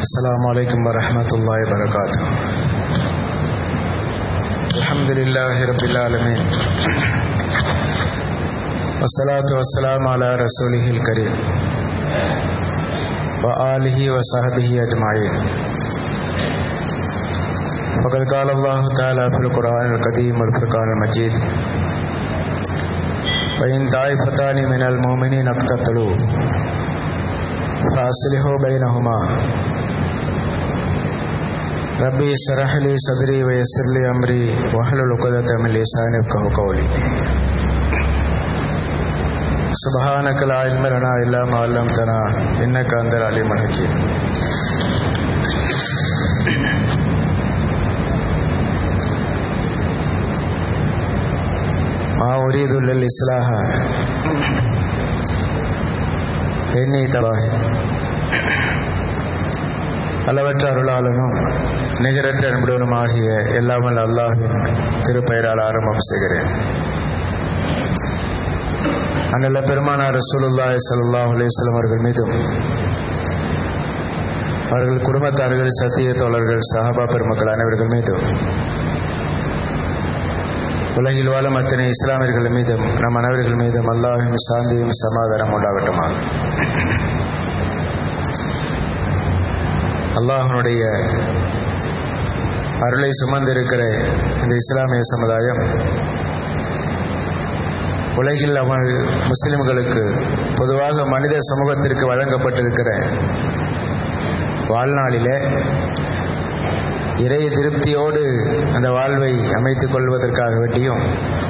السلام عليكم ورحمة الله وبركاته الحمد لله رب العالمين والصلاة والسلام على رسوله الكريم وآله وصحبه أجمعين وقد قال الله تعالى في القرآن القديم والفرقان المجيد وإن طائفتان من المؤمنين اقتتلوا فأصلحوا بينهما ربي اشرح لي صدري ويسر لي أمري واحلل عقدة من لساني يفقهوا قولي سبحانك لا علم لنا إلا ما علمتنا إنك أنت العليم الحكيم ما أريد إلا الإصلاح எண்ணி தலாகி அளவற்ற அருளாளனும் நிகரற்ற அன்புடனும் ஆகிய எல்லாமல் அல்லாஹின் திருப்பெயரால் ஆரம்பம் செய்கிறேன் அந்நில பெருமானார் ரசூலுல்லாய் சல்லாஹ் அலிஸ்லாம் அவர்கள் மீதும் அவர்கள் குடும்பத்தார்கள் சத்திய தோழர்கள் சஹாபா பெருமக்கள் அனைவர்கள் மீதும் உலகில் வாழும் அத்தனை இஸ்லாமியர்கள் மீதும் நம் அனைவர்கள் மீதும் அல்லாஹின் சாந்தியும் சமாதானம் உண்டாகட்டுமாக அல்லாஹனுடைய அருளை சுமந்திருக்கிற இந்த இஸ்லாமிய சமுதாயம் உலகில் அவன் முஸ்லிம்களுக்கு பொதுவாக மனித சமூகத்திற்கு வழங்கப்பட்டிருக்கிற வாழ்நாளிலே இறை திருப்தியோடு அந்த வாழ்வை அமைத்துக் கொள்வதற்காக வேண்டியும்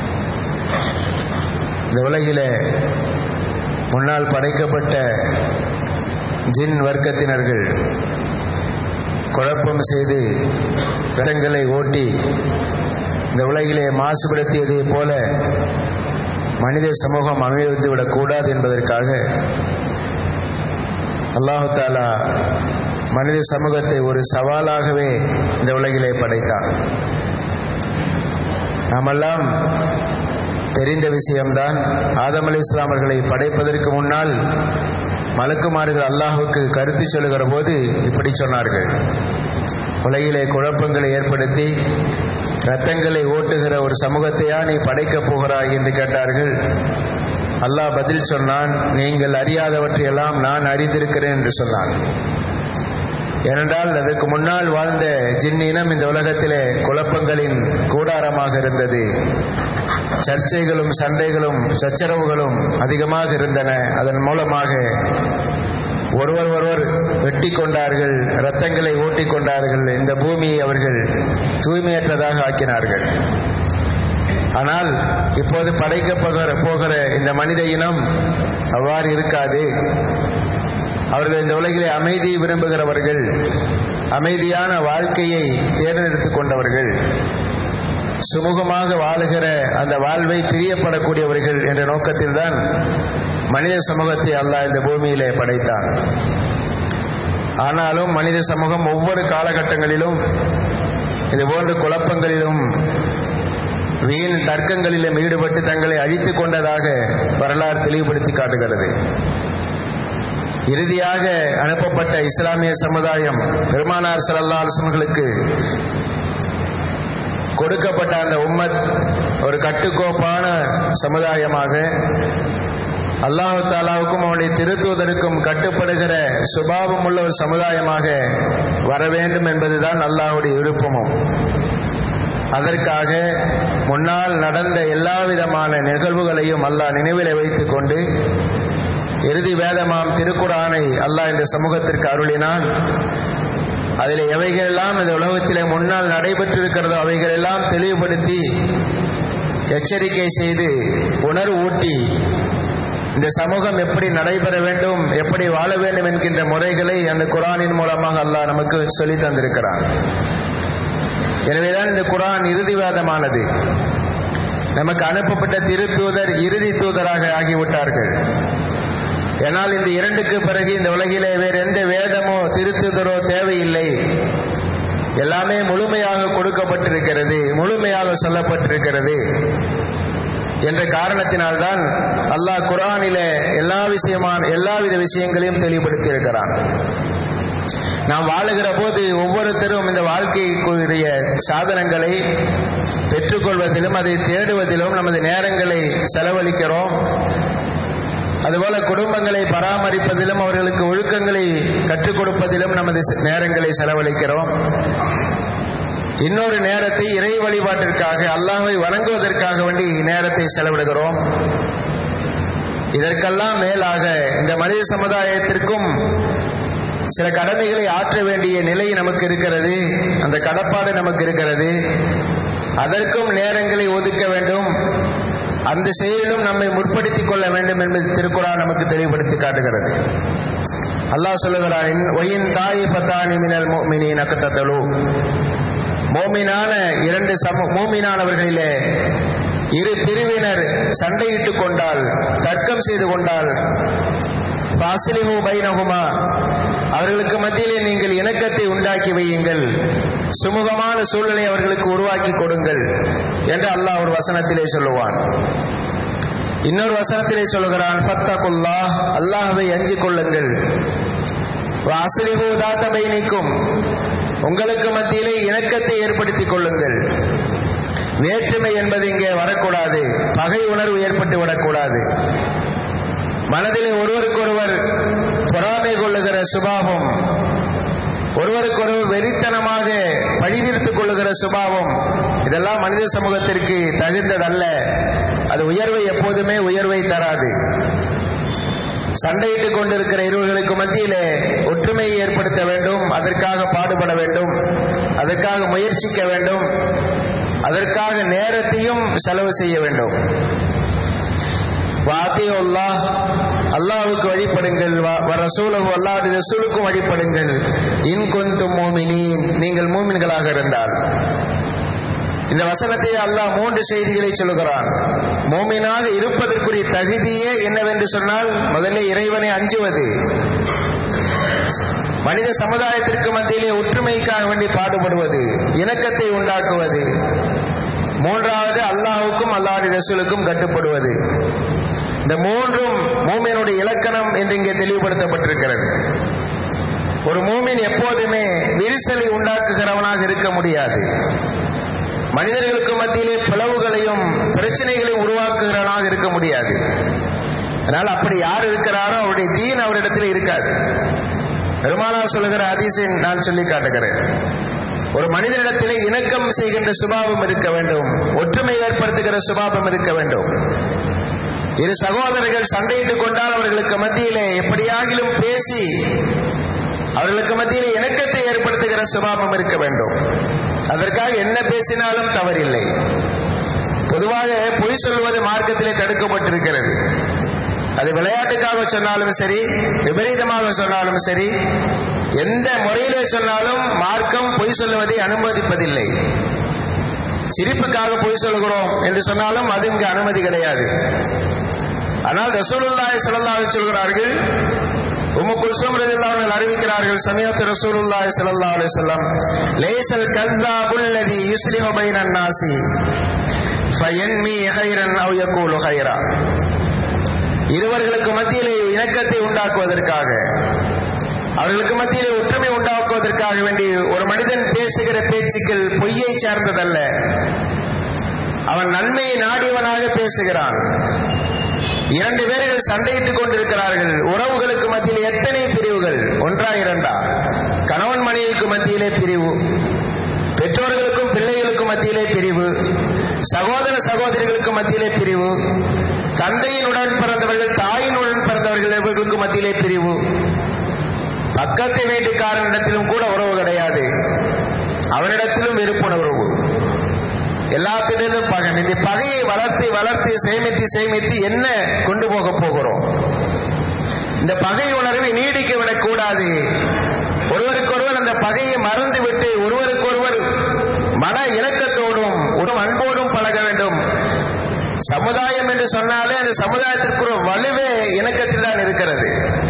இந்த உலகிலே முன்னால் படைக்கப்பட்ட ஜின் வர்க்கத்தினர்கள் குழப்பம் செய்து ரத்தங்களை ஓட்டி இந்த உலகிலே மாசுபடுத்தியதை போல மனித சமூகம் அமைந்து விடக்கூடாது என்பதற்காக அல்லாஹு தாலா மனித சமூகத்தை ஒரு சவாலாகவே இந்த உலகிலே படைத்தான் நாமெல்லாம் தெரிந்த விஷயம்தான் ஆதம் அலி இஸ்லாமர்களை படைப்பதற்கு முன்னால் மலக்குமார்கள் அல்லாஹுக்கு கருத்து சொல்லுகிற போது இப்படி சொன்னார்கள் உலகிலே குழப்பங்களை ஏற்படுத்தி ரத்தங்களை ஓட்டுகிற ஒரு சமூகத்தையா நீ படைக்கப் போகிறாய் என்று கேட்டார்கள் அல்லாஹ் பதில் சொன்னான் நீங்கள் அறியாதவற்றையெல்லாம் நான் அறிந்திருக்கிறேன் என்று சொன்னான் ஏனென்றால் அதற்கு முன்னால் வாழ்ந்த ஜின்னினம் இந்த உலகத்திலே குழப்பங்களின் கூடாரமாக இருந்தது சர்ச்சைகளும் சண்டைகளும் சச்சரவுகளும் அதிகமாக இருந்தன அதன் மூலமாக ஒருவர் ஒருவர் வெட்டி கொண்டார்கள் ரத்தங்களை ஓட்டிக் கொண்டார்கள் இந்த பூமியை அவர்கள் தூய்மையற்றதாக ஆக்கினார்கள் ஆனால் இப்போது படைக்க போகிற இந்த மனித இனம் அவ்வாறு இருக்காது அவர்கள் இந்த உலகிலே அமைதியை விரும்புகிறவர்கள் அமைதியான வாழ்க்கையை தேர்ந்தெடுத்துக் கொண்டவர்கள் சுமூகமாக வாழுகிற அந்த வாழ்வை பிரியப்படக்கூடியவர்கள் என்ற நோக்கத்தில் தான் மனித சமூகத்தை அல்லாஹ் இந்த பூமியிலே படைத்தான் ஆனாலும் மனித சமூகம் ஒவ்வொரு காலகட்டங்களிலும் இது போன்ற குழப்பங்களிலும் வீண் தர்க்கங்களிலும் ஈடுபட்டு தங்களை அழித்துக் கொண்டதாக வரலாறு தெளிவுபடுத்தி காட்டுகிறது இறுதியாக அனுப்பப்பட்ட இஸ்லாமிய சமுதாயம் பெருமானார் சல்லா அலுவல்களுக்கு கொடுக்கப்பட்ட அந்த உம்மத் ஒரு கட்டுக்கோப்பான சமுதாயமாக அல்லாஹு தாலாவுக்கும் அவனுடைய திருத்துவதற்கும் கட்டுப்படுகிற சுபாவம் உள்ள ஒரு சமுதாயமாக வர வேண்டும் என்பதுதான் அல்லாஹுடைய விருப்பமும் அதற்காக முன்னால் நடந்த எல்லா விதமான நிகழ்வுகளையும் அல்லாஹ் நினைவில் வைத்துக் கொண்டு இறுதி வேதமாம் திருக்குறானை அல்லாஹ் இந்த சமூகத்திற்கு அருளினான் அதில் எவைகளெல்லாம் இந்த உலகத்திலே முன்னால் நடைபெற்றிருக்கிறதோ அவைகளெல்லாம் தெளிவுபடுத்தி எச்சரிக்கை செய்து உணர்வு ஊட்டி இந்த சமூகம் எப்படி நடைபெற வேண்டும் எப்படி வாழ வேண்டும் என்கின்ற முறைகளை அந்த குரானின் மூலமாக அல்லாஹ் நமக்கு சொல்லி தந்திருக்கிறான் எனவேதான் இந்த குரான் இறுதி வேதமானது நமக்கு அனுப்பப்பட்ட திருத்தூதர் இறுதி தூதராக ஆகிவிட்டார்கள் ஏனால் இந்த இரண்டுக்கு பிறகு இந்த உலகிலே வேறு எந்த வேதமோ திருத்துதரோ தேவையில்லை எல்லாமே முழுமையாக கொடுக்கப்பட்டிருக்கிறது முழுமையாக சொல்லப்பட்டிருக்கிறது என்ற காரணத்தினால்தான் அல்லாஹ் குரானிலே எல்லா விஷயமான எல்லாவித விஷயங்களையும் தெளிவுபடுத்தி இருக்கிறான் நாம் வாழுகிற போது ஒவ்வொருத்தரும் இந்த வாழ்க்கைக்குரிய சாதனங்களை பெற்றுக்கொள்வதிலும் அதை தேடுவதிலும் நமது நேரங்களை செலவழிக்கிறோம் அதுபோல குடும்பங்களை பராமரிப்பதிலும் அவர்களுக்கு ஒழுக்கங்களை கற்றுக் கொடுப்பதிலும் நமது நேரங்களை செலவழிக்கிறோம் இன்னொரு நேரத்தை இறை வழிபாட்டிற்காக அல்லாஹை வணங்குவதற்காக வேண்டி நேரத்தை செலவிடுகிறோம் இதற்கெல்லாம் மேலாக இந்த மனித சமுதாயத்திற்கும் சில கடமைகளை ஆற்ற வேண்டிய நிலை நமக்கு இருக்கிறது அந்த கடப்பாடு நமக்கு இருக்கிறது அதற்கும் நேரங்களை ஒதுக்க வேண்டும் அந்த செயலிலும் நம்மை முற்படுத்திக் கொள்ள வேண்டும் என்பது திருக்குறள் நமக்கு தெளிவுபடுத்தி காட்டுகிறது அல்லாஹ் சொல்லுகிறான் ஒயின் தாய் பத்தானி மினல் மோமினி நக்கத்தலு மோமினான இரண்டு சம மோமினானவர்களிலே இரு பிரிவினர் சண்டையிட்டுக் கொண்டால் தர்க்கம் செய்து கொண்டால் பாசிலிஹு பைனகுமா அவர்களுக்கு மத்தியிலே நீங்கள் இணக்கத்தை உண்டாக்கி வையுங்கள் சுமூகமான சூழ்நிலை அவர்களுக்கு உருவாக்கி கொடுங்கள் என்று அல்லாஹ் ஒரு வசனத்திலே சொல்லுவான் இன்னொரு வசனத்திலே சொல்லுகிறான் ஃபத்தகுல்லா அல்லாஹ்வை அஞ்சிக் கொள்ளுங்கள் வாசலிஹு தாத்த பைனிக்கும் உங்களுக்கு மத்தியிலே இணக்கத்தை ஏற்படுத்திக் கொள்ளுங்கள் வேற்றுமை என்பது இங்கே வரக்கூடாது பகை உணர்வு ஏற்பட்டு விடக்கூடாது மனதிலே ஒருவருக்கொருவர் பொறாமை கொள்ளுகிற சுபாவம் ஒருவருக்கொருவர் வெறித்தனமாக பழிதீர்த்துக் கொள்ளுகிற சுபாவம் இதெல்லாம் மனித சமூகத்திற்கு தகுந்ததல்ல அது உயர்வை எப்போதுமே உயர்வை தராது சண்டையிட்டுக் கொண்டிருக்கிற இருவர்களுக்கு மத்தியிலே ஒற்றுமையை ஏற்படுத்த வேண்டும் அதற்காக பாடுபட வேண்டும் அதற்காக முயற்சிக்க வேண்டும் அதற்காக நேரத்தையும் செலவு செய்ய வேண்டும் வாத்தியுல்லா அல்லாவுக்கு வழிபடுங்கள் ரசூலகு அல்லாஹ் ரசூலுக்கும் வழிபடுங்கள் இன் கொந்தும் மோமினின் நீங்கள் மூமின்களாக இருந்தால் இந்த வசனத்தை அல்லாஹ் மூன்று செய்திகளை சொல்லுகிறான் மோமினாக இருப்பதற்குரிய தகுதியே என்னவென்று சொன்னால் முதல்ல இறைவனை அஞ்சுவது மனித சமுதாயத்திற்கு மத்தியிலே ஒற்றுமைக்காக வேண்டி பாடுபடுவது இணக்கத்தை உண்டாக்குவது மூன்றாவது அல்லாஹுக்கும் அல்லாஹி ரசூலுக்கும் கட்டுப்படுவது இந்த மூன்றும் மூமியனுடைய இலக்கணம் என்று இங்கே தெளிவுபடுத்தப்பட்டிருக்கிறது ஒரு மூமின் எப்போதுமே விரிசலை உண்டாக்குகிறவனாக இருக்க முடியாது மனிதர்களுக்கு மத்தியிலே பிளவுகளையும் பிரச்சனைகளையும் உருவாக்குகிறவனாக இருக்க முடியாது அதனால் அப்படி யார் இருக்கிறாரோ அவருடைய தீன் அவரிடத்தில் இருக்காது பெருமானார் சொல்லுகிற அதிசை நான் சொல்லி காட்டுகிறேன் ஒரு மனிதனிடத்திலே இணக்கம் செய்கின்ற சுபாவம் இருக்க வேண்டும் ஒற்றுமை ஏற்படுத்துகிற சுபாவம் இருக்க வேண்டும் இரு சகோதரர்கள் சண்டையிட்டுக் கொண்டால் அவர்களுக்கு மத்தியிலே எப்படியாகிலும் பேசி அவர்களுக்கு மத்தியிலே இணக்கத்தை ஏற்படுத்துகிற சுபாவம் இருக்க வேண்டும் அதற்காக என்ன பேசினாலும் தவறில்லை பொதுவாக பொய் சொல்வது மார்க்கத்திலே தடுக்கப்பட்டிருக்கிறது அது விளையாட்டுக்காக சொன்னாலும் சரி விபரீதமாக சொன்னாலும் சரி எந்த முறையிலே சொன்னாலும் மார்க்கம் பொய் சொல்லுவதை அனுமதிப்பதில்லை சிரிப்புக்காக பொய் சொல்கிறோம் என்று சொன்னாலும் அது இங்கு அனுமதி கிடையாது ஆனால் ரசூலுல்லாய் செல்லல்லாஹு சொல்கிறார்கள் உம்மு குல்சூம் ரலியல்லாஹு அவர்கள் அறிவிக்கிறார்கள் சமயத்து ரசூலுல்லாஹி ஸல்லல்லாஹு அலைஹி வஸல்லம் லைஸல் கல்தாபுல் லதி யுஸ்லிஹு பைனன் நாசி ஃபயன்மி ஹைரன் அவ் யகூலு ஹைரா இருவர்களுக்கு மத்தியிலே இணக்கத்தை உண்டாக்குவதற்காக அவர்களுக்கு மத்தியிலே ஒற்றுமை உண்டாக்குவதற்காக வேண்டி ஒரு மனிதன் பேசுகிற பேச்சுக்கள் பொய்யை சார்ந்ததல்ல அவன் நன்மையை நாடியவனாக பேசுகிறான் இரண்டு பேர்கள் சண்டையிட்டுக் கொண்டிருக்கிறார்கள் உறவுகளுக்கு மத்தியில் எத்தனை பிரிவுகள் ஒன்றா இரண்டா கணவன் மனைவிக்கு மத்தியிலே பிரிவு பெற்றோர்களுக்கும் பிள்ளைகளுக்கும் மத்தியிலே பிரிவு சகோதர சகோதரிகளுக்கு மத்தியிலே பிரிவு தந்தையினுடன் பிறந்தவர்கள் தாயினுடன் பிறந்தவர்கள் இவர்களுக்கு மத்தியிலே பிரிவு பக்கத்து வீட்டுக்காரனிடத்திலும் கூட உறவு கிடையாது அவனிடத்திலும் வெறுப்புணர்வு எல்லாத்திலும் பகை இந்த பகையை வளர்த்து வளர்த்து சேமித்து சேமித்து என்ன கொண்டு போக போகிறோம் இந்த பகை உணர்வை நீடிக்க விடக்கூடாது ஒருவருக்கொருவர் அந்த பகையை மறந்து விட்டு ஒருவருக்கொருவர் மன இணக்கத்தோடும் ஒரு அன்போடும் பழக வேண்டும் சமுதாயம் என்று சொன்னாலே அந்த சமுதாயத்திற்கு ஒரு வலுவே இணக்கத்தில் தான் இருக்கிறது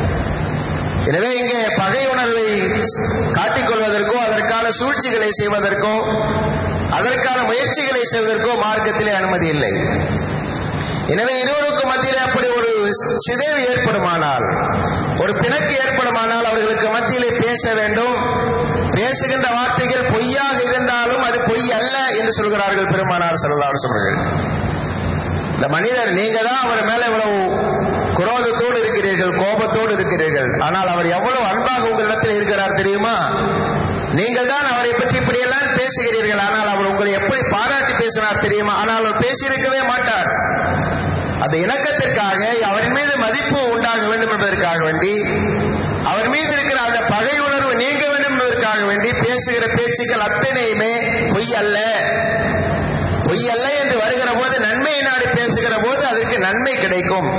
எனவே இங்கே பகை உணர்வை காட்டிக்கொள்வதற்கோ அதற்கான சூழ்ச்சிகளை செய்வதற்கோ அதற்கான முயற்சிகளை செய்வதற்கோ மார்க்கத்திலே அனுமதி இல்லை எனவே இருவருக்கும் மத்தியிலே அப்படி ஒரு சிதைவு ஏற்படுமானால் ஒரு பிணக்கு ஏற்படுமானால் அவர்களுக்கு மத்தியிலே பேச வேண்டும் பேசுகின்ற வார்த்தைகள் பொய்யாக இருந்தாலும் அது பொய் அல்ல என்று சொல்கிறார்கள் பெருமானார் செல்லலார் சொல்றார்கள் இந்த மனிதர் நீங்க தான் அவர் மேல இவ்வளவு குரோதத்தோடு இருக்கிறீர்கள் கோபத்தோடு இருக்கிறீர்கள் ஆனால் அவர் எவ்வளவு அன்பாக உங்களிடத்தில் இருக்கிறார் தெரியுமா நீங்கள் தான் அவரை பற்றி இப்படியெல்லாம் பேசுகிறீர்கள் ஆனால் அவர் உங்களை எப்படி பாராட்டி பேசினார் தெரியுமா ஆனால் அவர் பேசியிருக்கவே மாட்டார் அந்த இணக்கத்திற்காக அவரின் மீது மதிப்பு உண்டாக வேண்டும் என்பதற்காக வேண்டி அவர் மீது இருக்கிற அந்த பகை உணர்வு நீங்க வேண்டும் என்பதற்காக வேண்டி பேசுகிற பேச்சுக்கள் அத்தனையுமே பொய் அல்ல பொய் அல்ல என்று வருகிற போது நன்மையை நாடி பேசுகிற போது அதற்கு நன்மை கிடைக்கும்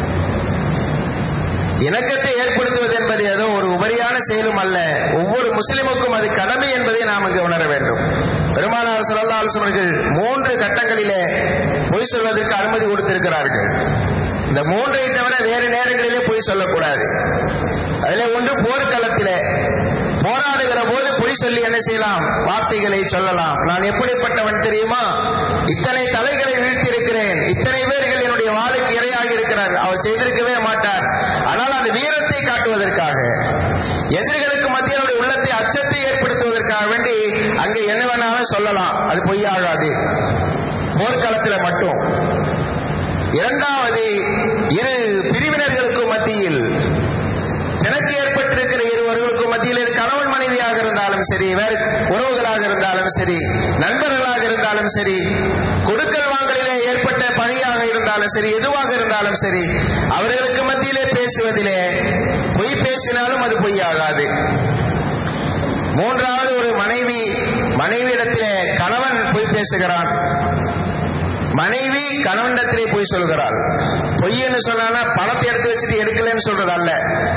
இணக்கத்தை ஏற்படுத்துவது என்பது ஏதோ ஒரு உபரியான செயலும் அல்ல ஒவ்வொரு முஸ்லிமுக்கும் அது கடமை என்பதை நாம் இங்கு உணர வேண்டும் பெருமானார் சல்லா அலுவலர்கள் மூன்று கட்டங்களிலே பொய் சொல்வதற்கு அனுமதி கொடுத்திருக்கிறார்கள் இந்த மூன்றை தவிர வேறு நேரங்களிலே பொய் சொல்லக்கூடாது அதில் ஒன்று போர்க்களத்திலே போராடுகிற போது பொய் சொல்லி என்ன செய்யலாம் வார்த்தைகளை சொல்லலாம் நான் எப்படிப்பட்டவன் தெரியுமா இத்தனை தலைகளை வீழ்த்தியிருக்கிறேன் இத்தனை பேர்கள் என்னுடைய வாளுக்கு இரையாகி இருக்கிறார் அவர் செய்திருக்கவே மாட்டார் ஆனால் அந்த வீரத்தை காட்டுவதற்காக எதிரிகளுக்கு மத்தியில் அவருடைய உள்ளத்தை அச்சத்தை ஏற்படுத்துவதற்காக வேண்டி அங்கே என்ன வேணாலும் சொல்லலாம் அது பொய்யாகாது போர்க்களத்தில் மட்டும் இரண்டாவது இரு பிரிவினர்களுக்கு மத்தியில் எனக்கு ஏற்பட்டிருக்கிற இருவர்களுக்கும் மத்தியில் கணவன் மனைவியாக இருந்தாலும் சரி வேறு உறவுகளாக இருந்தாலும் சரி நண்பர்களாக இருந்தாலும் சரி கொடுக்கல் வாங்கலிலே ஏற்பட்ட பணியாக இருந்தாலும் சரி எதுவாக இருந்தாலும் சரி அவர்களுக்கு மத்தியிலே பேசுவதிலே பொய் பேசினாலும் அது பொய்யாகாது மூன்றாவது ஒரு மனைவி மனைவியிடத்திலே கணவன் பொய் பேசுகிறான் மனைவி கணவனிடத்திலே பொய் சொல்கிறாள் பொய்ன்னு சொன்னா பணத்தை எடுத்து வச்சுட்டு எடுக்கலன்னு சொல்றது அல்ல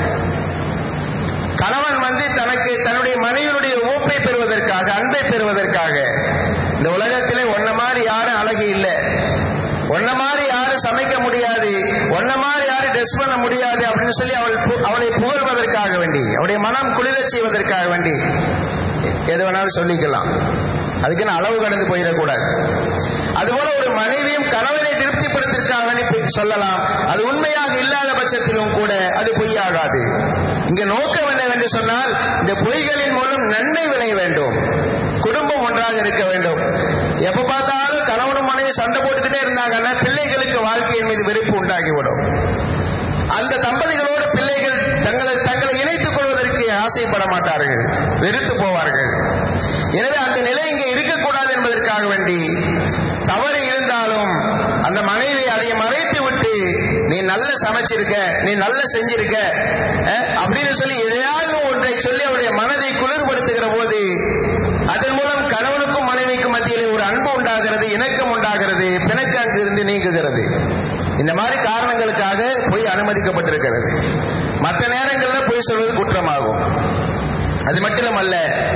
கணவன் வந்து தனக்கு தன்னுடைய மனைவியுடைய ஊப்பை பெறுவதற்காக அன்பை பெறுவதற்காக இந்த உலகத்திலே ஒன்ன மாதிரி யாரும் அழகு இல்லை ஒன்ன மாதிரி யாரும் சமைக்க முடியாது ஒன்ன மாதிரி யாரும் ட்ரெஸ் பண்ண முடியாது அப்படின்னு சொல்லி அவள் அவளை புகழ்வதற்காக வேண்டி அவருடைய மனம் குளிரச் செய்வதற்காக வேண்டி எது வேணாலும் சொல்லிக்கலாம் அதுக்குன்னு அளவு கடந்து போயிடக்கூடாது அதுபோல ஒரு மனைவியும் கணவனை திருப்திப்படுத்திற்காக சொல்லலாம் அது உண்மையாக இல்லாத பட்சத்திலும் கூட அது பொய்யாகாது இங்க நோக்கம் என்னவென்று சொன்னால் இந்த பொய்களின் மூலம் நன்மை விளைய வேண்டும் குடும்பம் ஒன்றாக இருக்க வேண்டும் எப்ப பார்த்தாலும் கணவனும் மனைவி சண்டை போட்டுக்கிட்டே இருந்தாங்கன்னா பிள்ளைகளுக்கு வாழ்க்கையின் மீது வெறுப்பு உண்டாகிவிடும் அந்த தம்பதிகளோடு பிள்ளைகள் தங்களை தங்களை இணைத்துக் கொள்வதற்கு ஆசைப்பட மாட்டார்கள் வெறுத்து போவார்கள் எனவே அந்த நிலை இங்கே இருக்கக்கூடாது என்பதற்காக வேண்டி தவறு இருந்தாலும் அந்த மனைவி அதை மறைத்து விட்டு நீ நல்ல சமைச்சிருக்க நீ நல்ல செஞ்சிருக்க அப்படின்னு சொல்லி எதையாவது ஒன்றை சொல்லி அவருடைய மனதை குளிர்படுத்துகிற போது அதன் மூலம் கணவனுக்கும் மனைவிக்கும் மத்தியிலே ஒரு அன்பு உண்டாகிறது இணக்கம் உண்டாகிறது பிணக்கு அங்கிருந்து நீங்குகிறது இந்த மாதிரி காரணங்களுக்காக பொய் அனுமதிக்கப்பட்டிருக்கிறது மற்ற நேரங்களில் பொய் சொல்வது குற்றமாகும் அது மட்டுமல்ல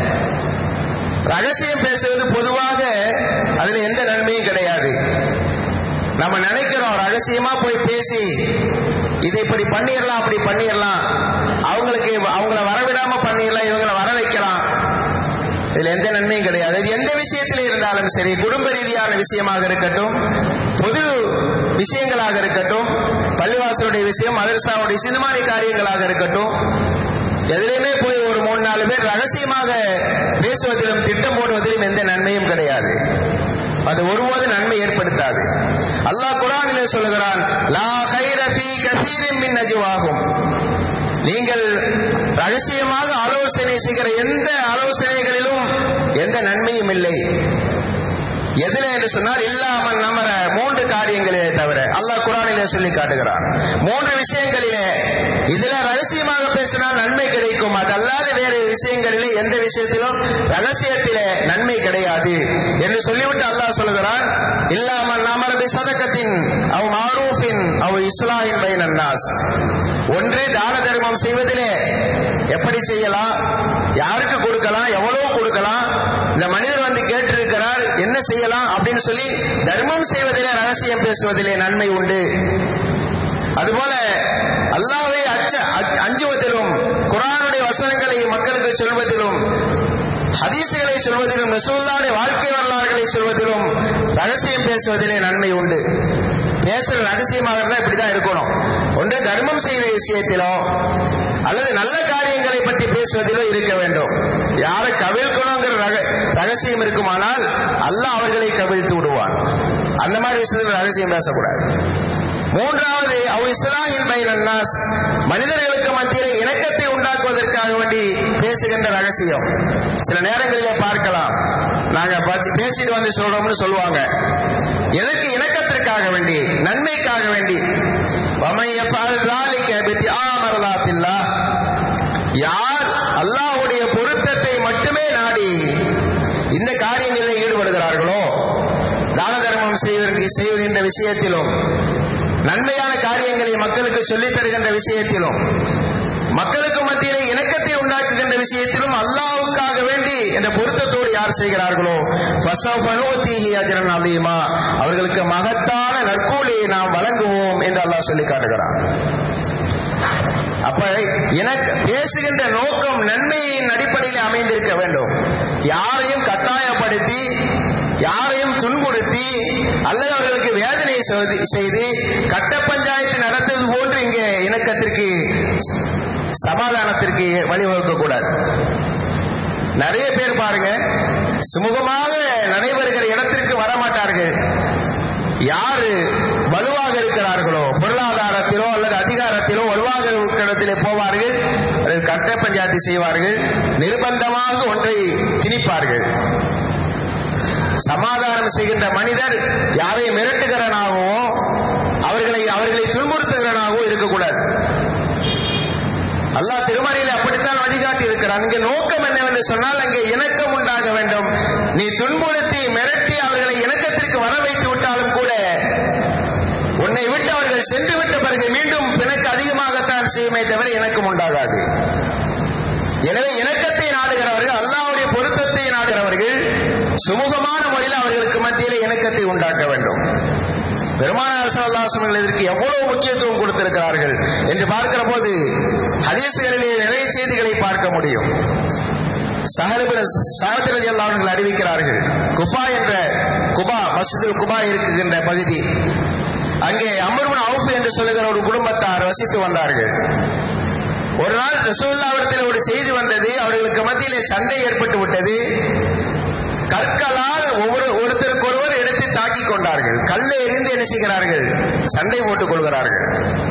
ரகசியம் பேசுவது பொதுவாக அதுல எந்த நன்மையும் கிடையாது நம்ம நினைக்கிறோம் ரகசியமா போய் பேசி இதை இப்படி பண்ணிடலாம் அப்படி பண்ணிடலாம் அவங்களுக்கு அவங்கள வரவிடாம பண்ணிடலாம் இவங்களை வர வைக்கலாம் இதுல எந்த நன்மையும் கிடையாது அது எந்த விஷயத்தில் இருந்தாலும் சரி குடும்ப ரீதியான விஷயமாக இருக்கட்டும் பொது விஷயங்களாக இருக்கட்டும் பள்ளிவாசலுடைய விஷயம் மதரசாவுடைய விஷயம் இந்த மாதிரி காரியங்களாக இருக்கட்டும் எதிலையுமே போய் ஒரு மூணு நாலு பேர் ரகசியமாக பேசுவதிலும் திட்டம் போடுவதிலும் எந்த நன்மையும் கிடையாது அது ஒருபோது நன்மை ஏற்படுத்தாது அல்லாஹ் குரானிலே சொல்லுகிறான் லா கைர ஃபீ கதீரின் மின் நஜுவாகும் நீங்கள் ரகசியமாக ஆலோசனை செய்கிற எந்த ஆலோசனைகளிலும் எந்த நன்மையும் இல்லை எதுல என்று சொன்னால் இல்லாமல் நமர மூன்று காரியங்களிலே தவிர அல்லாஹ் குரானிலே சொல்லி காட்டுகிறான் மூன்று விஷயங்களிலே இதுல ரகசியமாக பேசினால் நன்மை கிடைக்கும் அது அல்லாத வேறு விஷயங்களிலே எந்த விஷயத்திலும் ரகசியத்திலே நன்மை கிடையாது என்று சொல்லிவிட்டு அல்லாஹ் சொல்லுகிறான் இல்லாமல் நமரபி சதக்கத்தின் அவ் மாரூஃபின் அவ் இஸ்லாமின் பைன் நாஸ் ஒன்று தான தர்மம் செய்வதிலே எப்படி செய்யலாம் யாருக்கு கொடுக்கலாம் எவ்வளவு கொடுக்கலாம் இந்த மனிதர் வந்து கேட்டிருக்கிறார் என்ன செய்யலாம் அப்படின்னு சொல்லி தர்மம் செய்வதிலே ரகசியம் பேசுவதிலே நன்மை உண்டு அதுபோல அல்லாவை அச்ச அஞ்சுவதிலும் குரானுடைய வசனங்களை மக்களுக்கு சொல்வதிலும் ஹதீசுகளை சொல்வதிலும் ரசூல்லாவுடைய வாழ்க்கை வரலாறுகளை சொல்வதிலும் ரகசியம் பேசுவதிலே நன்மை உண்டு பேசுற ரகசியமாக இருந்தா இப்படிதான் இருக்கணும் ஒன்று தர்மம் செய்த விஷயத்திலோ அல்லது நல்ல காரியங்களை பற்றி பேசுவதிலோ இருக்க வேண்டும் யாரை கவிழ்க்கணுங்கிற ரக- ரகசியம் இருக்குமானால் அல்லாஹ் அவர்களை கவிழ்த்து விடுவான் அந்த மாதிரி விஷயத்தில் ரகசியம் பேசக்கூடாது மூன்றாவது அவ் இஸ்லாஹின் பைன் அன்னாஸ் மனிதர்களுக்கு மத்தியிலே இணக்கத்தை உண்டாக்குவதற்காக வேண்டி பேசுகின்ற ரகசியம் சில நேரங்களிலே பார்க்கலாம் நாங்க பச்சி- பேசிட்டு வந்து சொல்றோம்னு சொல்லுவாங்க எதற்கு இணக்கத்திற்காக வேண்டி நன்மைக்காக வேண்டி وَمَن يَفْعَلْ ذَلِكَ ابْتِغَاءَ مَرْضَاتِ اللَّهِ யார் அல்லாஹ்வுடைய பொருத்தத்தை மட்டுமே நாடி இந்த காரியங்களில் ஈடுபடுகிறார்களோ தான தர்மம் செய்வதற்கு செய்கின்ற விஷயத்திலும் நன்மையான காரியங்களை மக்களுக்கு சொல்லித் தருகின்ற விஷயத்திலும் மக்களுக்கு மத்தியிலே இணக்கத்தை உண்டாக்குகின்ற விஷயத்திலும் அல்லாஹ்வுக்காக வேண்டி என்ற பொருத்தத்தோடு யார் செய்கிறார்களோ ஃபஸௌஃப நூத்திஹி அஜ்ரன் அலீமா அவர்களுக்கு மகத்தான நற்கூலியை நாம் வழங்குவோம் என்று அல்லாஹ் சொல்லி காட்டுகிறான் அப்ப எனக்கு பேசுகின்ற நோக்கம் நன்மையின் அடிப்படையில் அமைந்திருக்க வேண்டும் யாரையும் கட்டாயப்படுத்தி யாரையும் துன்புறுத்தி அல்லது அவர்களுக்கு வேதனை செய்து- செய்து கட்ட பஞ்சாயத்து நடத்தது போன்று இங்கே இணக்கத்திற்கு சமாதானத்திற்கு வழிவகுக்க கூடாது நிறைய பேர் பாருங்க சுமூகமாக நடைபெறுகிற இடத்திற்கு வரமாட்டார்கள் யாரு வலுவாக இருக்கிறார்களோ பொருளாதாரத்திலோ அல்லது அதிகாரத்திலோ வலுவாக இருக்கிற இடத்திலே போவார்கள் அல்லது கட்ட பஞ்சாயத்து செய்வார்கள் நிர்பந்தமாக ஒன்றை திணிப்பார்கள் சமாதானம் செய்கின்ற மனிதர் யாரை மிரட்டுகிறனாகவோ அவர்களை அவர்களை துன்புறுத்துகிறனாகவோ இருக்கக்கூடாது அல்லாஹ் திருமறையில் அப்படித்தான் வழிகாட்டி இருக்கிறான் இங்கே நோக்கம் என்னவென்று சொன்னால் அங்கே இணக்கம் உண்டாக வேண்டும் நீ துன்புறுத்தி மிரட்டி அவர்களை இணக்கத்திற்கு வர வைத்து விட்டாலும் கூட உன்னை விட்டு அவர்கள் சென்று விட்ட பிறகு மீண்டும் பிணக்கு அதிகமாகத்தான் செய்யுமே தவிர இணக்கம் உண்டாகாது எனவே இணக்கத்தை நாடுகிறவர்கள் அல்லாஹ்வுடைய பொருத்தத்தை நாடுகிறவர்கள் சுமூகமான முறையில் அவர்களுக்கு மத்தியிலே இணக்கத்தை உண்டாக்க வேண்டும் பெருமானார் சல்லாசங்கள் இதற்கு எவ்வளவு முக்கியத்துவம் கொடுத்திருக்கிறார்கள் என்று பார்க்கிற போது ஹதீசுகளிலே நிறைய செய்திகளை பார்க்க முடியும் சாகத்திரதி அவர்கள் அறிவிக்கிறார்கள் குஃபா என்ற குபா மஸ்ஜிதுல் குபா இருக்குகின்ற பகுதி அங்கே அமர்வன் அவுஃப் என்று சொல்லுகிற ஒரு குடும்பத்தார் வசித்து வந்தார்கள் ஒரு நாள் ரசூல்லாவிடத்தில் ஒரு செய்தி வந்தது அவர்களுக்கு மத்தியிலே சண்டை ஏற்பட்டு விட்டது கற்களால் ஒவ்வொரு ஒருத்தருக்கு ஒருவர் எடுத்து தாக்கிக் கொண்டார்கள் கல்லை எறிந்து என்ன செய்கிறார்கள் சண்டை போட்டுக் கொள்கிறார்கள்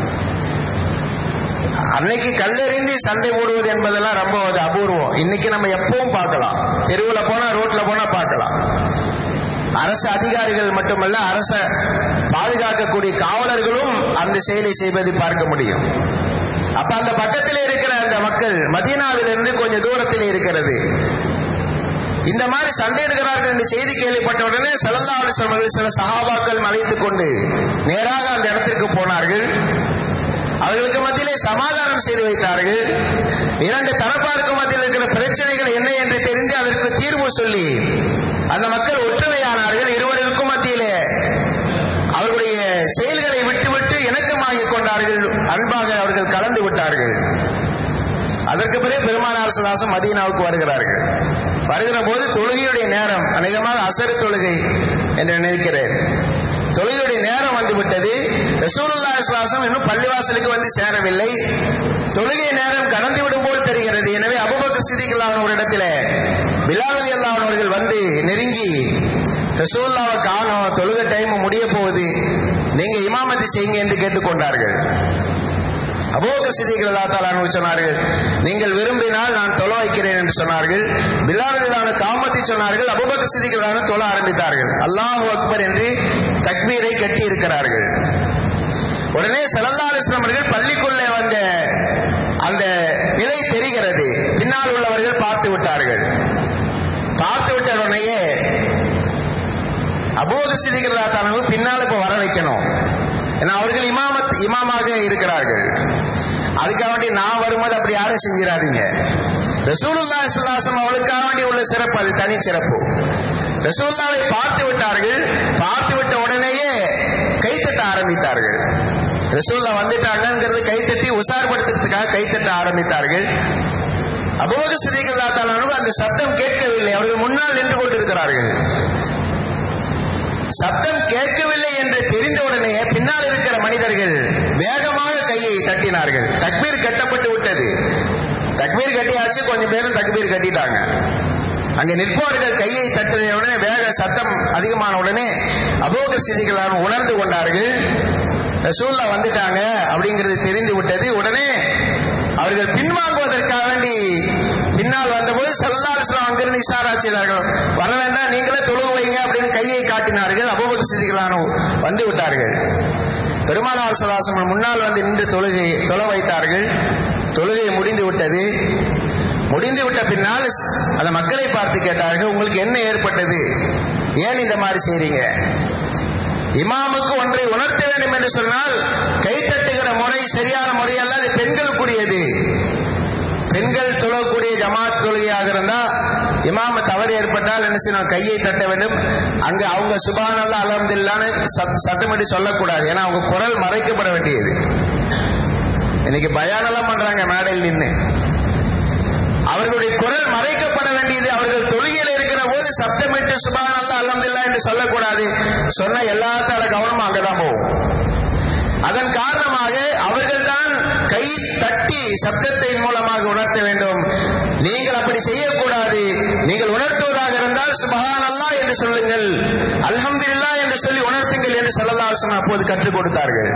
அன்னைக்கு கல்லெறிந்து சண்டை போடுவது என்பதெல்லாம் ரொம்ப அது அபூர்வம் இன்னைக்கு நம்ம எப்பவும் பார்க்கலாம் தெருவில் போனா ரோட்ல போனா பார்க்கலாம் அரசு அதிகாரிகள் மட்டுமல்ல அரச பாதுகாக்கக்கூடிய காவலர்களும் அந்த செயலை செய்வதை பார்க்க முடியும் அப்ப அந்த பக்கத்தில் இருக்கிற அந்த மக்கள் மதீனாவிலிருந்து கொஞ்சம் தூரத்தில் இருக்கிறது இந்த மாதிரி சண்டையிடுகிறார்கள் என்று செய்தி கேள்விப்பட்ட உடனே சல்லல்லா அலிஸ்லாம் அவர்கள் சில சஹாபாக்கள் அழைத்துக் கொண்டு நேராக அந்த இடத்திற்கு போனார்கள் அவர்களுக்கு மத்தியிலே சமாதானம் செய்து வைத்தார்கள் இரண்டு தரப்பாருக்கு மத்தியில் இருக்கிற பிரச்சனைகள் என்ன என்று தெரிந்து அதற்கு தீர்வு சொல்லி அந்த மக்கள் ஒற்றுமையானார்கள் இருவருக்கும் மத்தியிலே அவர்களுடைய செயல்களை விட்டுவிட்டு இணக்கமாகிக் கொண்டார்கள் அன்பாக அவர்கள் கலந்து விட்டார்கள் அதற்கு பிறகு பெருமானார் சுதாசம் மதீனாவுக்கு வருகிறார்கள் வருகிற போது தொழுகையுடைய நேரம் அநேகமாக அசரு தொழுகை என்று நினைக்கிறேன் தொழுகையுடைய நேரம் வந்து விட்டது ரசூலுல்லா சுவாசம் இன்னும் பள்ளிவாசலுக்கு வந்து சேரவில்லை தொழுகை நேரம் கடந்து விடும் போல் தெரிகிறது எனவே அபுபக்கர் சிதிகளான ஒரு இடத்துல பிலாவதி அல்லாவனவர்கள் வந்து நெருங்கி ரசூல்லாவை காணும் தொழுகை டைம் முடிய போகுது நீங்க இமாமதி செய்யுங்க என்று கேட்டுக்கொண்டார்கள் அபோக சிதிகளா தாலானு சொன்னார்கள் நீங்கள் விரும்பினால் நான் தொலை வைக்கிறேன் என்று சொன்னார்கள் பிலாரதிலான காமத்தை சொன்னார்கள் அபுபக்க சிதிகளான தொழ ஆரம்பித்தார்கள் அல்லாஹ் அக்பர் என்று தக்பீரை கட்டி இருக்கிறார்கள் உடனே சல்லல்லா அலிஸ்லாம் அவர்கள் பள்ளிக்குள்ளே வந்த அந்த நிலை தெரிகிறது பின்னால் உள்ளவர்கள் பார்த்து விட்டார்கள் பார்த்து விட்ட உடனேயே அபோக சிதிகளா தானு பின்னால் இப்ப வர வைக்கணும் ஏன்னா அவர்கள் இமாமத் இமாமாக இருக்கிறார்கள் அதுக்காக வேண்டி நான் வரும்போது அப்படி யாரும் செஞ்சிடாதீங்க ரசூலுல்லா இஸ்லாசம் அவளுக்காக வேண்டி உள்ள சிறப்பு அது தனி சிறப்பு ரசூல்லாவை பார்த்து விட்டார்கள் பார்த்து விட்ட உடனேயே கைத்தட்ட ஆரம்பித்தார்கள் ரசூல்லா வந்துட்டாங்கிறது கைத்தட்டி உசார்படுத்துறதுக்காக கைத்தட்ட ஆரம்பித்தார்கள் அபோக சிதிகள் அந்த சத்தம் கேட்கவில்லை அவர்கள் முன்னால் நின்று கொண்டிருக்கிறார்கள் சத்தம் கேட்கவில்லை என்று தெரிந்தவுடனே பின்னால் இருக்கிற மனிதர்கள் வேகமாக கையை தட்டினார்கள் தக்பீர் கட்டப்பட்டு விட்டது தக்பீர் கட்டியாச்சு கொஞ்சம் பேரும் தக்பீர் கட்டிட்டாங்க அங்க நிற்பவர்கள் கையை தட்டிய உடனே வேக சத்தம் அதிகமான உடனே அபோகர் சிதிகளான உணர்ந்து கொண்டார்கள் ரசூல்லா வந்துட்டாங்க அப்படிங்கிறது தெரிந்து விட்டது உடனே அவர்கள் பின்வாங்குவதற்காக வேண்டி பின்னால் வந்தபோது சல்லாஸ்லாம் அங்கிருந்து இஷாரா செய்தார்கள் வர வேண்டாம் நீங்களே தொழுவு வைங்க அப்படின்னு கையை காட்டினார்கள் அபோகர் சிதிகளான வந்து விட்டார்கள் பெருமானார் சலாசம் முன்னால் வந்து நின்று தொழுகை தொழ வைத்தார்கள் தொழுகை முடிந்து விட்டது முடிந்து விட்ட பின்னால் அந்த மக்களை பார்த்து கேட்டார்கள் உங்களுக்கு என்ன ஏற்பட்டது ஏன் இந்த மாதிரி செய்றீங்க இமாமுக்கு ஒன்றை உணர்த்த வேண்டும் என்று சொன்னால் கை தட்டுகிற முறை சரியான முறை அல்ல அது பெண்களுக்குரியது பெண்கள் தொழக்கூடிய ஜமாத் தொழுகையாக இருந்தா இமாம தவறு ஏற்பட்டால் என்ன செய்யணும் கையை தட்ட வேண்டும் அங்க அவங்க சுபானல்லா அலமதில்லான்னு சத்தமிட்டு சொல்லக்கூடாது ஏன்னா அவங்க குரல் மறைக்கப்பட வேண்டியது இன்னைக்கு பயானெல்லாம் பண்றாங்க மேடையில் நின்று அவர்களுடைய குரல் மறைக்கப்பட வேண்டியது அவர்கள் தொழுகையில் இருக்கிற போது சப்தமிட்டு சுபான் அல்லா அலமதில்லா என்று சொல்லக்கூடாது சொன்ன எல்லாத்தால கவனமும் அங்கதான் போகும் அதன் காரணமாக அவர்கள் தான் கை தட்டி சப்தத்தின் மூலமாக உணர்த்த வேண்டும் நீங்கள் அப்படி செய்யக்கூடாது நீங்கள் உணர்த்துவதாக இருந்தால் சுபஹான் அல்லா என்று சொல்லுங்கள் அல்ஹம்துலில்லா என்று சொல்லி உணர்த்துங்கள் என்று சல்லல்லாஹு அப்போது கற்றுக் கொடுத்தார்கள்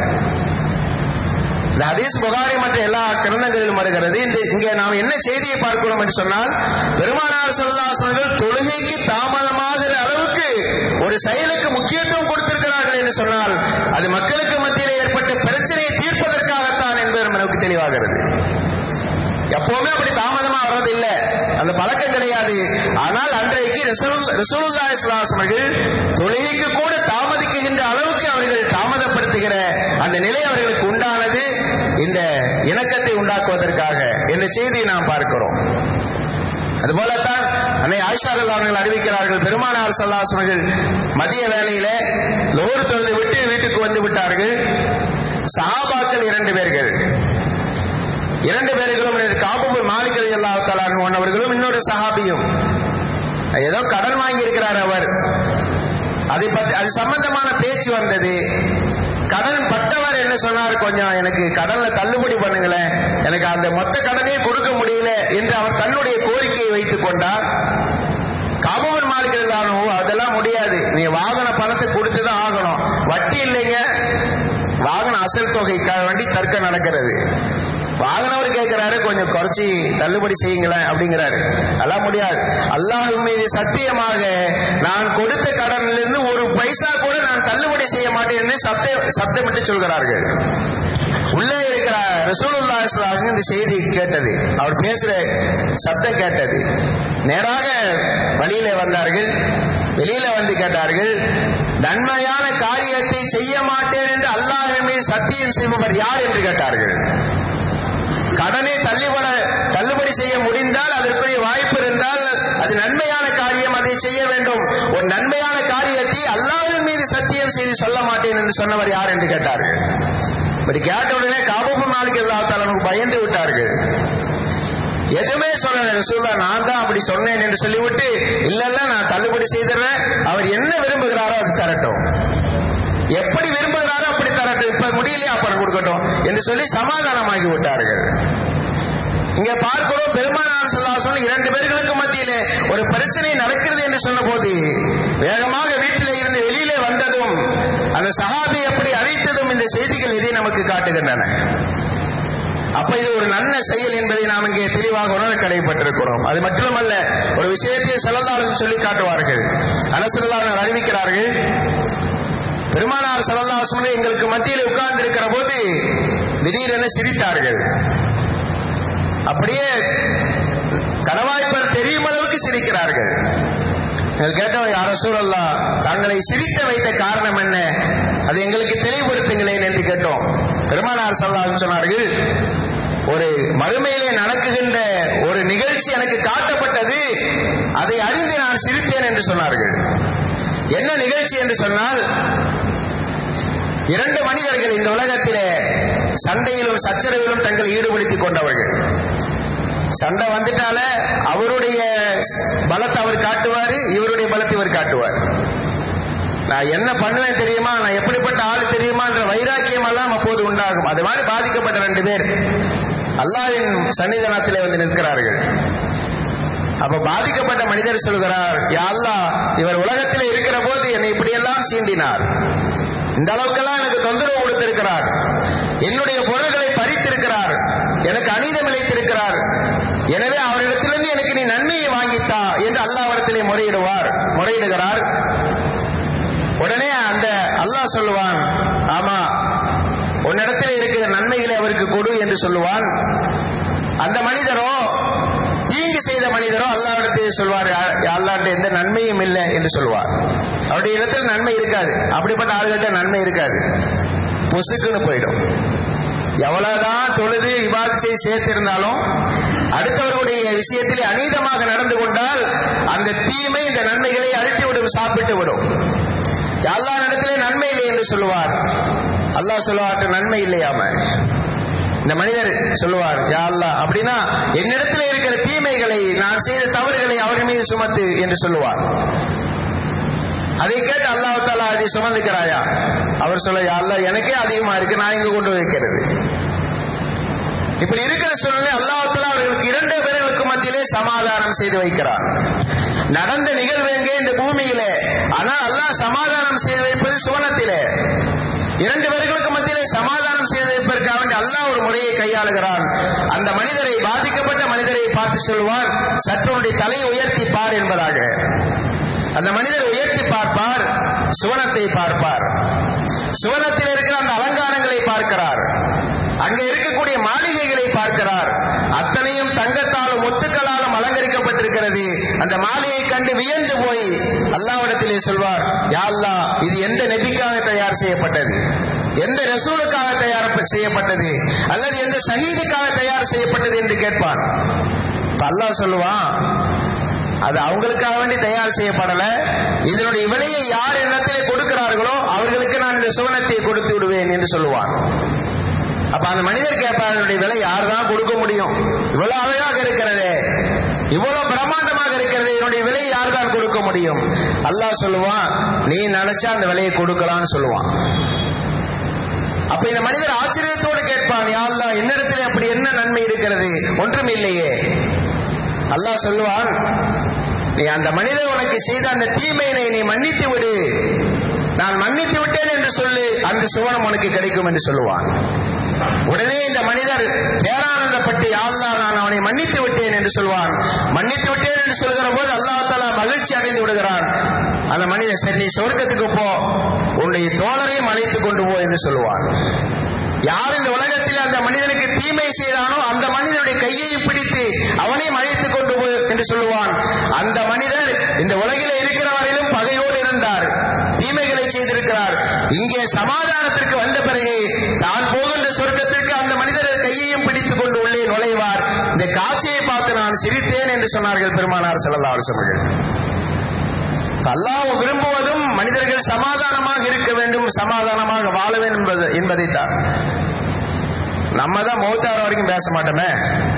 இந்த ஹதீஸ் புகாரி மற்ற எல்லா கிரந்தங்களிலும் வருகிறது இந்த இங்கே நாம் என்ன செய்தியை பார்க்கிறோம் என்று சொன்னால் பெருமானார் சொல்லாசனங்கள் தொழுகைக்கு தாமதமாகிற அளவுக்கு ஒரு செயலுக்கு முக்கியத்துவம் கொடுத்திருக்கிறார்கள் என்று சொன்னால் அது மக்களுக்கு மத்தியில் ஏற்பட்ட பிரச்சனையை தீர்ப்பதற்காகத்தான் என்பது நமக்கு தெளிவாகிறது எப்பவுமே அப்படி தாமதமா வர்றது இல்லை அந்த பழக்கம் கிடையாது ஆனால் அன்றைக்கு ரசூலுல்லா இஸ்லாம் அவர்கள் தொழுகைக்கு கூட தாமதிக்குகின்ற அளவுக்கு அவர்கள் தாமதப்படுத்துகிற அந்த நிலை அவர்களுக்கு உண்டானது இந்த இணக்கத்தை உண்டாக்குவதற்காக என்ற செய்தியை நாம் பார்க்கிறோம் அதுபோலத்தான் அன்னை ஆயிஷா அவர்கள் அறிவிக்கிறார்கள் பெருமானார் சல்லாசனர்கள் மதிய வேளையில லோர் தொழுது விட்டு வீட்டுக்கு வந்து விட்டார்கள் சஹாபாக்கள் இரண்டு பேர்கள் இரண்டு பேர்களும் காபுபு மாலிகதை எல்லா அவர்களும் இன்னொரு சஹாபியும் ஏதோ கடன் வாங்கி இருக்கிறார் அவர் அதை பற்றி அது சம்பந்தமான பேச்சு வந்தது கடன் பட்டவர் என்ன சொன்னார் கொஞ்சம் எனக்கு கடன்ல தள்ளுபடி பண்ணுங்களேன் எனக்கு அந்த மொத்த கடனையும் கொடுக்க முடியல என்று அவர் தன்னுடைய கோரிக்கையை வைத்துக் கொண்டார் காபவன் மார்க்கிறானோ அதெல்லாம் முடியாது நீ வாகன பணத்தை கொடுத்துதான் ஆகணும் வட்டி இல்லைங்க வாகன அசல் தொகைக்காக வேண்டி தர்க்கம் நடக்கிறது வாங்கினவர் கேட்கிறாரு கொஞ்சம் குறைச்சி தள்ளுபடி செய்யுங்களேன் அப்படிங்கிறாரு அதெல்லாம் முடியாது அல்லாஹ் மீது சத்தியமாக நான் கொடுத்த கடனிலிருந்து ஒரு பைசா கூட நான் தள்ளுபடி செய்ய மாட்டேன் என்று சத்திய சத்தமிட்டு சொல்கிறார்கள் உள்ளே இருக்கிற ரசூலுல்லா இஸ்லாசன் இந்த செய்தி கேட்டது அவர் பேசுற சத்தம் கேட்டது நேராக வழியில வந்தார்கள் வெளியில வந்து கேட்டார்கள் நன்மையான காரியத்தை செய்ய மாட்டேன் என்று அல்லாஹ் மீது சத்தியம் செய்பவர் யார் என்று கேட்டார்கள் கடனை தள்ளிபட தள்ளுபடி செய்ய முடிந்தால் அதற்குரிய வாய்ப்பு இருந்தால் அது நன்மையான காரியம் அதை செய்ய வேண்டும் ஒரு நன்மையான காரியத்தை அல்லாவின் மீது சத்தியம் செய்து சொல்ல மாட்டேன் என்று சொன்னவர் யார் என்று கேட்டார்கள் இப்படி கேட்ட உடனே காபூபு நாளுக்கு எல்லாத்தாலும் பயந்து விட்டார்கள் எதுவுமே சொல்லல ரசூல்லா நான் தான் அப்படி சொன்னேன் என்று சொல்லிவிட்டு இல்ல இல்ல நான் தள்ளுபடி செய்திடுறேன் அவர் என்ன விரும்புகிறாரோ அது தரட்டும் எப்படி விரும்புகிறாரோ அப்படி தரட்டும் இப்ப முடியலையா அப்புறம் கொடுக்கட்டும் என்று சொல்லி சமாதானமாகி விட்டார்கள் இங்க பார்க்கிறோம் பெருமானார் சொல்லாசன் இரண்டு பேர்களுக்கு மத்தியிலே ஒரு பிரச்சனை நடக்கிறது என்று சொன்ன போது வேகமாக வீட்டிலே இருந்து வெளியிலே வந்ததும் அந்த சஹாபி எப்படி அழைத்ததும் இந்த செய்திகள் இதை நமக்கு காட்டுகின்றன அப்ப இது ஒரு நல்ல செயல் என்பதை நாம் இங்கே தெளிவாக உணர கடைப்பட்டிருக்கிறோம் அது மட்டுமல்ல ஒரு விஷயத்தை செல்லல்லாலும் சொல்லி காட்டுவார்கள் அனசல்லாளர் அறிவிக்கிறார்கள் பெருமானார் சல்லல்லாஹு எங்களுக்கு மத்தியில் உட்கார்ந்து இருக்கிற போது திடீரென சிரித்தார்கள் அப்படியே கணவாய்ப்பர் தெரியும் அளவுக்கு சிரிக்கிறார்கள் கேட்டவர் யார சூழல்லா தங்களை சிரிக்க வைத்த காரணம் என்ன அது எங்களுக்கு தெளிவுபடுத்துங்களேன் என்று கேட்டோம் பெருமானார் சல்லாஹ் சொன்னார்கள் ஒரு மறுமையிலே நடக்குகின்ற ஒரு நிகழ்ச்சி எனக்கு காட்டப்பட்டது அதை அறிந்து நான் சிரித்தேன் என்று சொன்னார்கள் என்ன நிகழ்ச்சி என்று சொன்னால் இரண்டு மனிதர்கள் இந்த உலகத்திலே சண்டையிலும் சச்சரவிலும் தங்களை ஈடுபடுத்திக் கொண்டவர்கள் சண்டை வந்துட்டால அவருடைய பலத்தை அவர் காட்டுவாரு இவருடைய பலத்தை இவர் காட்டுவார் நான் என்ன பண்ணுவேன் தெரியுமா நான் எப்படிப்பட்ட ஆள் தெரியுமான்ற வைராக்கியம் எல்லாம் அப்போது உண்டாகும் அது மாதிரி பாதிக்கப்பட்ட ரெண்டு பேர் அல்லாவின் சன்னிதானத்திலே வந்து நிற்கிறார்கள் அப்ப பாதிக்கப்பட்ட மனிதர் சொல்கிறார் யா அல்லாஹ் இவர் உலகத்திலே இருக்கிற போது என்னை இப்படியெல்லாம் சீண்டினார் இந்த அளவுக்கெல்லாம் எனக்கு தொந்தரவு கொடுத்திருக்கிறார் என்னுடைய பொருள்களை பறித்திருக்கிறார் எனக்கு அநீதம் இழைத்திருக்கிறார் எனவே அவரிடத்திலிருந்து எனக்கு நீ நன்மையை வாங்கித்தா என்று அல்லாவிடத்திலே முறையிடுவார் முறையிடுகிறார் உடனே அந்த அல்லாஹ் சொல்லுவான் ஆமா உன்னிடத்தில் இருக்கிற நன்மைகளை அவருக்கு கொடு என்று சொல்லுவான் அந்த மனிதரோ தீங்கு செய்த மனிதரோ அல்லாவிடத்தில் சொல்வார் அல்லாட்ட எந்த நன்மையும் இல்லை என்று சொல்வார் அவருடைய இடத்தில் நன்மை இருக்காது அப்படிப்பட்ட ஆளுகிட்ட நன்மை இருக்காது பொசுக்குன்னு போயிடும் எவ்வளவுதான் தொழுது விவாதிச்சை சேர்த்திருந்தாலும் அடுத்தவர்களுடைய விஷயத்திலே அநீதமாக நடந்து கொண்டால் அந்த தீமை இந்த நன்மைகளை அழுத்தி விடும் சாப்பிட்டு விடும் எல்லா இடத்திலே நன்மை இல்லை என்று சொல்லுவார் அல்லாஹ் சொல்லுவார்ட்ட நன்மை இல்லையாம இந்த மனிதர் சொல்லுவார் யா அல்லாஹ் அப்படின்னா என்னிடத்தில் இருக்கிற தீமைகளை நான் செய்த தவறுகளை அவர் மீது சுமத்து என்று சொல்லுவார் அதை கேட்டு அல்லாஹ் தாலா அதை சுமந்துக்கிறாயா அவர் சொல்ல யா அல்லாஹ் எனக்கே அதிகமா இருக்கு நான் இங்க கொண்டு வைக்கிறது இப்படி இருக்கிற சூழ்நிலை அல்லாஹால அவர்களுக்கு இரண்டு பேர்களுக்கு மத்தியிலே சமாதானம் செய்து வைக்கிறார் நடந்த நிகழ்வு எங்கே இந்த பூமியிலே ஆனால் அல்லாஹ் சமாதானம் செய்து வைப்பது சுவனத்திலே இரண்டு பேர்களுக்கு மத்தியிலே சமாதானம் செய்து வைப்பதற்காக வேண்டி அல்லாஹ் ஒரு முறையை கையாளுகிறான் அந்த மனிதரை பாதிக்கப்பட்ட மனிதரை பார்த்து சொல்வான் சற்றுடைய தலையை உயர்த்தி பார் என்பதாக அந்த மனிதர் உயர்த்தி பார்ப்பார் சுவனத்தை பார்ப்பார் சுவனத்தில் இருக்கிற அந்த அலங்காரங்களை பார்க்கிறார் அங்கே இருக்கக்கூடிய மாளிகைகளை பார்க்கிறார் அத்தனையும் தங்கத்தாலும் முத்துக்களாலும் அலங்கரிக்கப்பட்டிருக்கிறது அந்த மாளிகை கண்டு வியந்து போய் அல்லாவிடத்திலே சொல்வார் யா அல்லாஹ் இது எந்த நெபிக்காக தயார் செய்யப்பட்டது எந்த ரசூலுக்காக தயார் செய்யப்பட்டது அல்லது எந்த ஷஹீதுக்காக தயார் செய்யப்பட்டது என்று கேட்பான் இப்ப அல்லாஹ் சொல்லுவான் அது அவங்களுக்காக வேண்டி தயார் செய்யப்படல இதனுடைய விலையை யார் இடத்திலே கொடுக்கிறார்களோ அவர்களுக்கு நான் இந்த சுவனத்தை கொடுத்து விடுவேன் என்று சொல்லுவான் அப்ப அந்த மனிதர் கேட்பார் அதனுடைய விலை யார் தான் கொடுக்க முடியும் இவ்வளவு அழகாக இருக்கிறதே இவ்வளவு பிரம்மாண்டமாக இருக்கிறது என்னுடைய விலை யார் தான் கொடுக்க முடியும் அல்லாஹ் சொல்லுவான் நீ நினைச்சா அந்த விலையை கொடுக்கலாம்னு சொல்லுவான் அப்ப இந்த மனிதர் ஆச்சரியத்தோடு கேட்பான் யா அல்லாஹ் என்னிடத்தில் அப்படி என்ன நன்மை இருக்கிறது ஒன்றும் இல்லையே அல்லாஹ் சொல்லுவான் நீ அந்த மனிதர் உனக்கு செய்த அந்த தீமையினை நீ மன்னித்து விடு நான் மன்னித்து விட்டேன் என்று சொல்லு அந்த சுவனம் உனக்கு கிடைக்கும் என்று சொல்லுவான் உடனே இந்த மனிதர் பேரானந்தப்பட்டு அல்லா நான் அவனை மன்னித்து விட்டேன் என்று சொல்வான் மன்னித்து விட்டேன் என்று சொல்கிற போது அல்லாஹ் தாலா மகிழ்ச்சி அடைந்து விடுகிறான் அந்த மனிதர் சரி நீ சொர்க்கத்துக்கு போ உன்னுடைய தோழரையும் அழைத்துக் கொண்டு போ என்று சொல்லுவான் யார் இந்த உலகத்தில் அந்த மனிதனுக்கு தீமை செய்தானோ அந்த மனிதனுடைய கையையும் பிடித்து அவனையும் அழைத்துக் கொண்டு போ என்று சொல்லுவான் அந்த மனிதர் இந்த உலகில் இருக்கிற வரையிலும் பகையோடு இருந்தார் தீமைகளை செய்திருக்கிறார் இங்கே சமாதானத்திற்கு வந்த பிறகு தான் போகின்ற சொர்க்கத்திற்கு அந்த மனிதர் கையையும் பிடித்துக் கொண்டு உள்ளே நுழைவார் இந்த காட்சியை பார்த்து நான் சிரித்தேன் என்று சொன்னார்கள் பெருமானார் செல்லல்லா அவர்கள் அல்லாஹ் விரும்புவதும் மனிதர்கள் சமாதானமாக இருக்க வேண்டும் சமாதானமாக வாழ வேண்டும் என்பது என்பதைத்தான் நம்ம தான் மௌத்தார வரைக்கும் பேச மாட்டோமே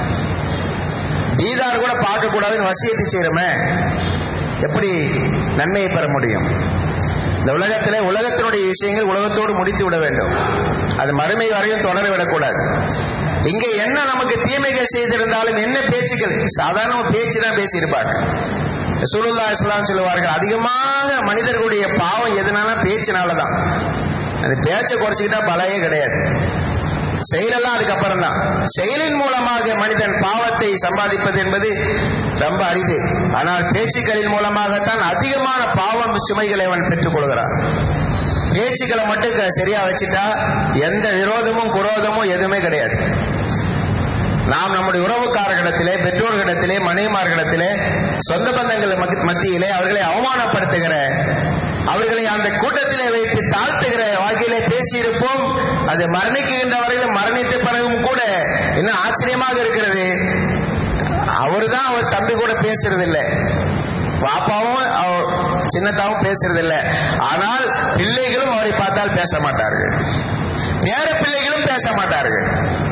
தீதார் கூட பார்க்க கூடாதுன்னு வசியத்தை செய்யறோமே எப்படி நன்மையை பெற முடியும் இந்த உலகத்திலே உலகத்தினுடைய விஷயங்கள் உலகத்தோடு முடித்து விட வேண்டும் அது மறுமை வரையும் தொடர விடக்கூடாது இங்க என்ன நமக்கு தீமைகள் செய்திருந்தாலும் என்ன பேச்சுக்கள் சாதாரண பேச்சு தான் பேசியிருப்பாங்க சுருல்லா இஸ்லாம் சொல்லுவார்கள் அதிகமாக மனிதர்களுடைய பாவம் எதனால பேச்சினால தான் அந்த பேச்சை குறைச்சிக்கிட்டா பலையே கிடையாது செயலெல்லாம் அதுக்கப்புறம் தான் செயலின் மூலமாக மனிதன் பாவத்தை சம்பாதிப்பது என்பது ரொம்ப அரிது ஆனால் பேச்சுக்களின் மூலமாகத்தான் அதிகமான பாவம் சுமைகளை அவன் பெற்றுக் கொள்கிறான் பேச்சுக்களை மட்டும் சரியா வச்சுட்டா எந்த விரோதமும் குரோதமும் எதுவுமே கிடையாது நாம் நம்முடைய உறவுக்காரர்களிடத்திலே பெற்றோர்களிடத்திலே மனைவிமார்களிடத்திலே சொந்த பந்தங்கள் மத்தியிலே அவர்களை அவமானப்படுத்துகிற அவர்களை அந்த கூட்டத்திலே வைத்து தாழ்த்துகிற வகையிலே பேசியிருப்போம் அது மரணிக்குகின்ற வரையிலும் மரணித்த பிறகும் கூட இன்னும் ஆச்சரியமாக இருக்கிறது அவர் தான் அவர் தம்பி கூட பேசுறது இல்லை பாப்பாவும் சின்னத்தாவும் பேசுறது இல்லை ஆனால் பிள்ளைகளும் அவரை பார்த்தால் பேச மாட்டார்கள் பேர பிள்ளைகளும் பேச மாட்டார்கள்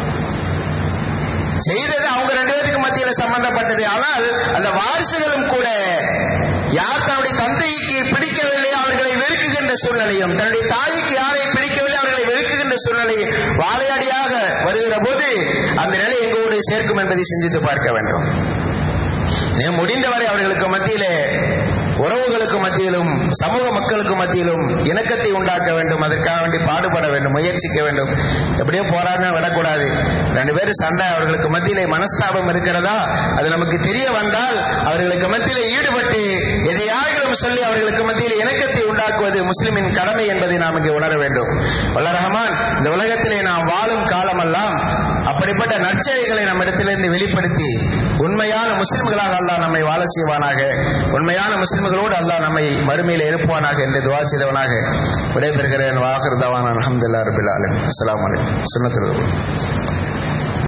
செய்தது அவங்க ரெண்டு பேருக்கு மத்தியில சம்பந்தப்பட்டது ஆனால் அந்த வாரிசுகளும் கூட யார் தன்னுடைய தந்தைக்கு பிடிக்கவில்லை அவர்களை வெறுக்குகின்ற சூழ்நிலையும் தன்னுடைய தாய்க்கு யாரை பிடிக்கவில்லை அவர்களை வெறுக்குகின்ற சூழ்நிலை வாழையடியாக வருகிற போது அந்த நிலை எங்கோடு சேர்க்கும் என்பதை சிந்தித்து பார்க்க வேண்டும் நீ முடிந்தவரை அவர்களுக்கு மத்தியிலே உறவுகளுக்கு மத்தியிலும் சமூக மக்களுக்கு மத்தியிலும் இணக்கத்தை உண்டாக்க வேண்டும் அதற்காக வேண்டி பாடுபட வேண்டும் முயற்சிக்க வேண்டும் எப்படியோ போராடினா விடக்கூடாது ரெண்டு பேரும் சண்டை அவர்களுக்கு மத்தியிலே மனஸ்தாபம் இருக்கிறதா அது நமக்கு தெரிய வந்தால் அவர்களுக்கு மத்தியிலே ஈடுபட்டு எதையாகிலும் சொல்லி அவர்களுக்கு மத்தியில் இணக்கத்தை உண்டாக்குவது முஸ்லிமின் கடமை என்பதை நாம் இங்கே உணர வேண்டும் வல்ல ரஹமான் இந்த உலகத்திலே நாம் வாழும் காலமெல்லாம் அப்படிப்பட்ட நற்செயல்களை நம்மிடத்திலிருந்து வெளிப்படுத்தி உண்மையான முஸ்லிம்களாக அல்லாஹ் நம்மை வாழ செய்வானாக உண்மையான முஸ்லிம்களோடு அல்லாஹ் நம்மை மறுமையில் எழுப்புவானாக என்று துவா செய்தவனாக விடைபெறுகிறேன் வாகர் தவான் அலமதுல்லா ரபில் அலம் அஸ்லாம் வலைக்கம் சுண்ணத்தில்